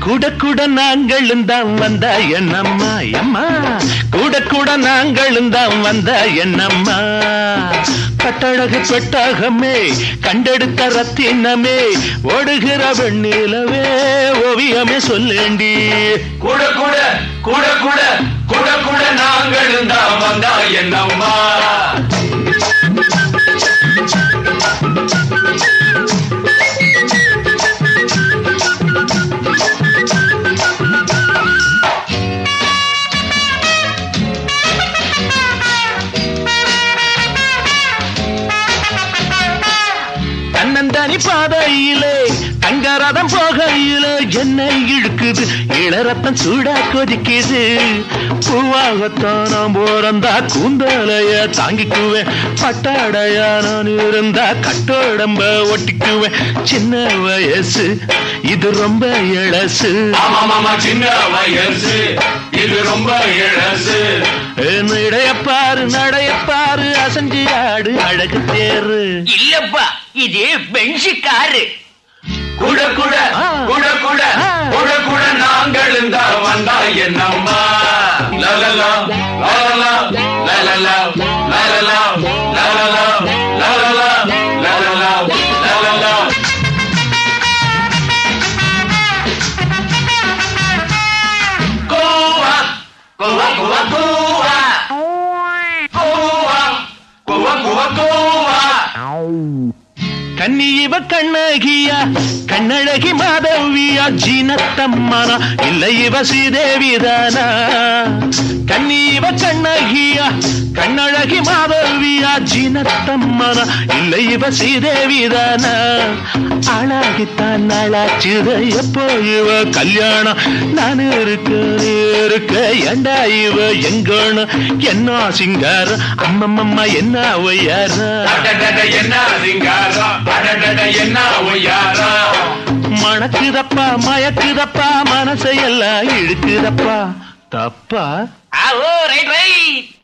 கூட கூட நாங்களும் தான் வந்தா என்னம்மா அம்மா கூட கூட நாங்களும் தான் வந்தா என்னம்மா கட்டழகு பெட்டகமே கண்டெடுத்த ரத்தினமே ஓடுகிற வெண்ணிலவே ஓவியமே சொல்லேண்டி கூட கூட கூட கூட கூட கூட நாங்கள் தான் வந்தா என்னம்மா தன்னந்தனி பாதையிலே தங்கரதம் போகையிலே என்னை இழுக்குது இளரத்தம் சூடா கொதிக்குது பூவாகத்தான் நான் போறந்தா கூந்தலைய தாங்கிக்குவேன் பட்டாடையா நான் இருந்தா கட்டோடம்ப ஒட்டிக்குவேன் சின்ன வயசு இது ரொம்ப இளசு ஆமா மாமா சின்ன வயசு இது ரொம்ப இழசு இடையப்பாரு நடையப்பாரு அசஞ்சு ஆடு அழகு தேரு இல்லப்பா இது பென்சு காரு கூட கூட ஆ. கூட கூட ஆ. கூட கூட நாங்கள் தான் வந்தா என்னம்மா லலலா லலலா லலலா லலலா லலலா லலலா லலலா லலலா கோவா கோவா கோவா கோவா கோவா கோவா கோவா கோவா கன்னி இவ கண்ணகியா கண்ணழகி மாதவியா ஜீனத்தம்மனா இல்ல இவ ஸ்ரீதேவிதானா கன்னி இவ கண்ணகியா கண்ணழகி மாதவியா ஜீனத்தம்மனா இல்ல இவ ஸ்ரீதேவிதானா ஆளாகித்தான் நாளாச்சுத எப்போ இவ கல்யாணம் நான் இருக்க நீ இருக்க ஏண்டா இவ எங்கணும் என்ன சிங்காரம் அம்மம்மம்மா என்ன ஒய்யாரம் அடடட என்ன சிங்காரம் அடடட என்ன ஒய்யாரம் மணக்குதப்பா மயக்குதப்பா மனசையெல்லாம் இழுக்குதப்பா தப்பா ஆ ஓ ரைட் ரைட்